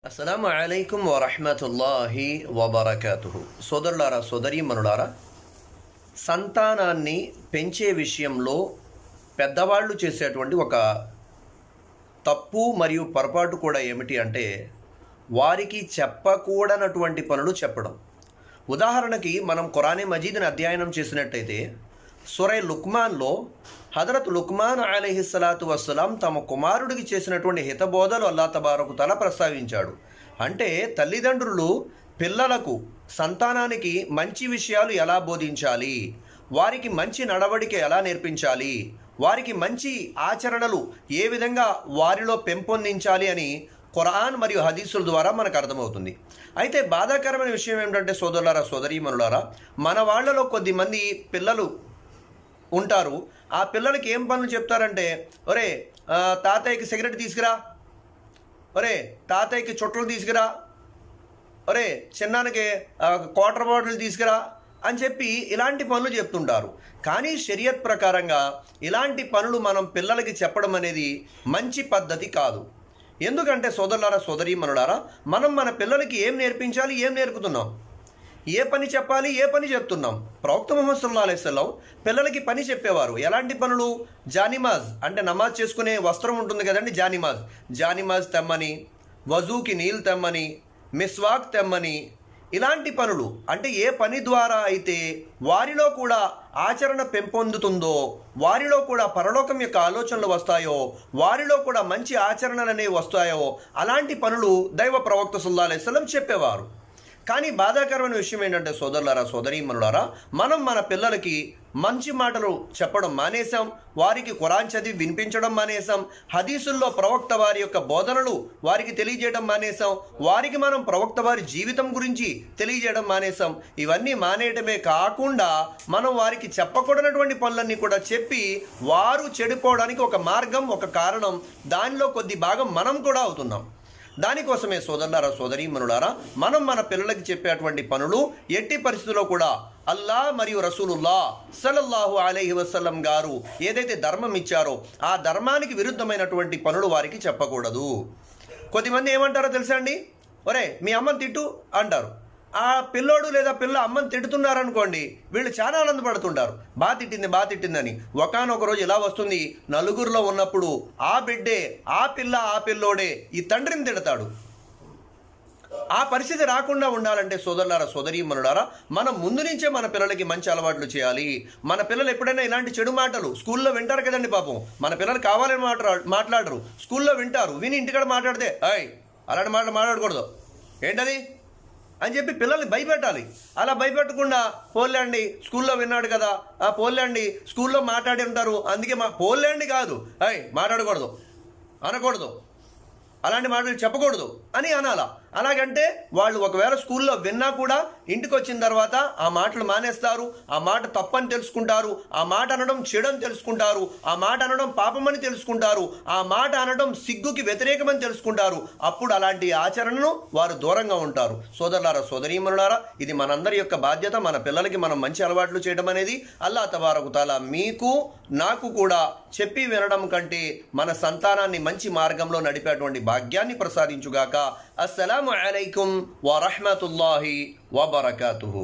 అస్సలం అలైకుం వరహమతుల్లాహి వబర్కతుహు సోదరులారా సోదరీమణులారా సంతానాన్ని పెంచే విషయంలో పెద్దవాళ్ళు చేసేటువంటి ఒక తప్పు మరియు పొరపాటు కూడా ఏమిటి అంటే వారికి చెప్పకూడనటువంటి పనులు చెప్పడం ఉదాహరణకి మనం ఖురానే మజీద్ని అధ్యయనం చేసినట్టయితే సురై లుక్మాన్లో హజరత్ లుక్మాన్ అలీహిస్సలాతు వస్సలాం తమ కుమారుడికి చేసినటువంటి హితబోధలు అల్లా తబారకు తల ప్రస్తావించాడు అంటే తల్లిదండ్రులు పిల్లలకు సంతానానికి మంచి విషయాలు ఎలా బోధించాలి వారికి మంచి నడవడిక ఎలా నేర్పించాలి వారికి మంచి ఆచరణలు ఏ విధంగా వారిలో పెంపొందించాలి అని ఖురాన్ మరియు హదీసుల ద్వారా మనకు అర్థమవుతుంది అయితే బాధాకరమైన విషయం ఏమిటంటే సోదరులారా సోదరీమణులారా మన వాళ్ళలో కొద్దిమంది పిల్లలు ఉంటారు ఆ పిల్లలకి ఏం పనులు చెప్తారంటే ఒరే ఆ, తాతయ్యకి సిగరెట్ తీసుకురా ఒరే తాతయ్యకి చుట్టలు తీసుకురా ఒరే చిన్నానికి ఆ, క్వార్టర్ బాటిల్ తీసుకురా అని చెప్పి ఇలాంటి పనులు చెప్తుంటారు కానీ షరియత్ ప్రకారంగా ఇలాంటి పనులు మనం పిల్లలకి చెప్పడం అనేది మంచి పద్ధతి కాదు ఎందుకంటే సోదరులారా సోదరీమణులారా మనం మన పిల్లలకి ఏం నేర్పించాలి ఏం నేర్పుతున్నాం ఏ పని చెప్పాలి ఏ పని చెప్తున్నాం ప్రవక్త ముహమ్మద్ సల్లా అలైస్లం పిల్లలకి పని చెప్పేవారు ఎలాంటి పనులు జానిమాజ్ అంటే నమాజ్ చేసుకునే వస్త్రం ఉంటుంది కదండి జానిమాజ్ జానిమాజ్ తెమ్మని వజూకి నీళ్ళు తెమ్మని మిస్వాక్ తెమ్మని ఇలాంటి పనులు అంటే ఏ పని ద్వారా అయితే వారిలో కూడా ఆచరణ పెంపొందుతుందో వారిలో కూడా పరలోకం యొక్క ఆలోచనలు వస్తాయో వారిలో కూడా మంచి ఆచరణలు అనేవి వస్తాయో అలాంటి పనులు దైవ ప్రవక్త సుల్లా అలైస్లం చెప్పేవారు కానీ బాధాకరమైన విషయం ఏంటంటే సోదరులారా సోదరీమణులారా మనం మన పిల్లలకి మంచి మాటలు చెప్పడం మానేశాం వారికి ఖురాన్ చదివి వినిపించడం మానేశాం హదీసుల్లో ప్రవక్త వారి యొక్క బోధనలు వారికి తెలియజేయడం మానేశాం వారికి మనం ప్రవక్త వారి జీవితం గురించి తెలియజేయడం మానేశాం ఇవన్నీ మానేయటమే కాకుండా మనం వారికి చెప్పకూడనటువంటి పనులన్నీ కూడా చెప్పి వారు చెడిపోవడానికి ఒక మార్గం ఒక కారణం దానిలో కొద్ది భాగం మనం కూడా అవుతున్నాం దానికోసమే సోదరులారా సోదరీమణులారా మనం మన పిల్లలకి చెప్పేటువంటి పనులు ఎట్టి పరిస్థితుల్లో కూడా అల్లా మరియు రసూలుల్లా సల్లల్లాహు అలైహి వసల్లం గారు ఏదైతే ధర్మం ఇచ్చారో ఆ ధర్మానికి విరుద్ధమైనటువంటి పనులు వారికి చెప్పకూడదు కొద్దిమంది ఏమంటారో తెలుసా అండి ఒరే మీ అమ్మని తిట్టు అంటారు ఆ పిల్లోడు లేదా పిల్ల అమ్మని తిడుతున్నారనుకోండి వీళ్ళు చాలా ఆనందపడుతుంటారు బా తిట్టింది బా తిట్టిందని ఒకనొక రోజు ఇలా వస్తుంది నలుగురిలో ఉన్నప్పుడు ఆ బిడ్డే ఆ పిల్ల ఆ పిల్లోడే ఈ తండ్రిని తిడతాడు ఆ పరిస్థితి రాకుండా ఉండాలంటే సోదరులారా సోదరీమణులారా మనం ముందు నుంచే మన పిల్లలకి మంచి అలవాట్లు చేయాలి మన పిల్లలు ఎప్పుడైనా ఇలాంటి చెడు మాటలు స్కూల్లో వింటారు కదండి పాపం మన పిల్లలు కావాలని మాట్లా మాట్లాడరు స్కూల్లో వింటారు విని ఇంటికాడ మాట్లాడితే అయ్ అలాంటి మాటలు మాట్లాడకూడదు ఏంటది అని చెప్పి పిల్లల్ని భయపెట్టాలి అలా భయపెట్టకుండా పోలేండి స్కూల్లో విన్నాడు కదా ఆ పోలేండి స్కూల్లో మాట్లాడి ఉంటారు అందుకే మా పోలేండి కాదు అయ్ మాట్లాడకూడదు అనకూడదు అలాంటి మాటలు చెప్పకూడదు అని అనాలా అలాగంటే వాళ్ళు ఒకవేళ స్కూల్లో విన్నా కూడా ఇంటికి వచ్చిన తర్వాత ఆ మాటలు మానేస్తారు ఆ మాట తప్పని తెలుసుకుంటారు ఆ మాట అనడం చెడని తెలుసుకుంటారు ఆ మాట అనడం పాపమని తెలుసుకుంటారు ఆ మాట అనడం సిగ్గుకి వ్యతిరేకమని తెలుసుకుంటారు అప్పుడు అలాంటి ఆచరణను వారు దూరంగా ఉంటారు సోదరులారా సోదరీమణులారా ఇది మనందరి యొక్క బాధ్యత మన పిల్లలకి మనం మంచి అలవాట్లు చేయడం అనేది అల్లా తబారకు తాలా మీకు నాకు కూడా చెప్పి వినడం కంటే మన సంతానాన్ని మంచి మార్గంలో నడిపేటువంటి భాగ్యాన్ని ప్రసాదించుగాక అస్సలాము అలైకుం వరహమతుల్లాహి వబర్కాతుహు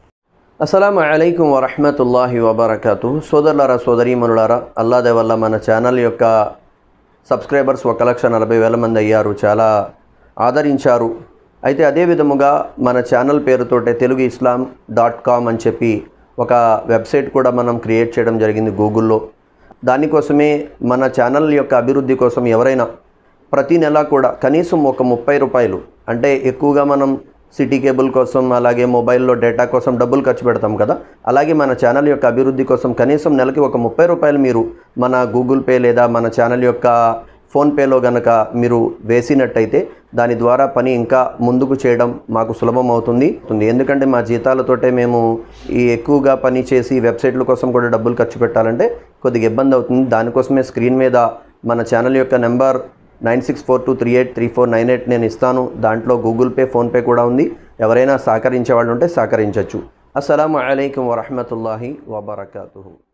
అస్సలం అయికం వరహమతుల్లాహి వబర్కాతు సోదరులారా సోదరీమణులారా అల్లాదే వల్ల మన ఛానల్ యొక్క సబ్స్క్రైబర్స్ ఒక లక్ష నలభై వేల మంది అయ్యారు చాలా ఆదరించారు అయితే అదే విధముగా మన ఛానల్ పేరుతోటే తెలుగు ఇస్లాం డాట్ కామ్ అని చెప్పి ఒక వెబ్సైట్ కూడా మనం క్రియేట్ చేయడం జరిగింది గూగుల్లో దానికోసమే మన ఛానల్ యొక్క అభివృద్ధి కోసం ఎవరైనా ప్రతి నెల కూడా కనీసం ఒక ముప్పై రూపాయలు అంటే ఎక్కువగా మనం సిటీ కేబుల్ కోసం అలాగే మొబైల్లో డేటా కోసం డబ్బులు ఖర్చు పెడతాం కదా అలాగే మన ఛానల్ యొక్క అభివృద్ధి కోసం కనీసం నెలకి ఒక ముప్పై రూపాయలు మీరు మన గూగుల్ పే లేదా మన ఛానల్ యొక్క ఫోన్పేలో గనక మీరు వేసినట్టయితే దాని ద్వారా పని ఇంకా ముందుకు చేయడం మాకు సులభం అవుతుంది అవుతుంది. ఎందుకంటే మా జీతాలతోటే మేము ఈ ఎక్కువగా పని చేసి వెబ్సైట్ల కోసం కూడా డబ్బులు ఖర్చు పెట్టాలంటే కొద్దిగా ఇబ్బంది అవుతుంది దానికోసమే స్క్రీన్ మీద మన ఛానల్ యొక్క number nine six four two three eight three four nine eight నేను ఇస్తాను దాంట్లో గూగుల్ పే ఫోన్పే కూడా ఉంది ఎవరైనా సహకరించే వాళ్ళు ఉంటే సహకరించవచ్చు అస్సలం అయికం వరహమతుల్లాహి వబర్కాతు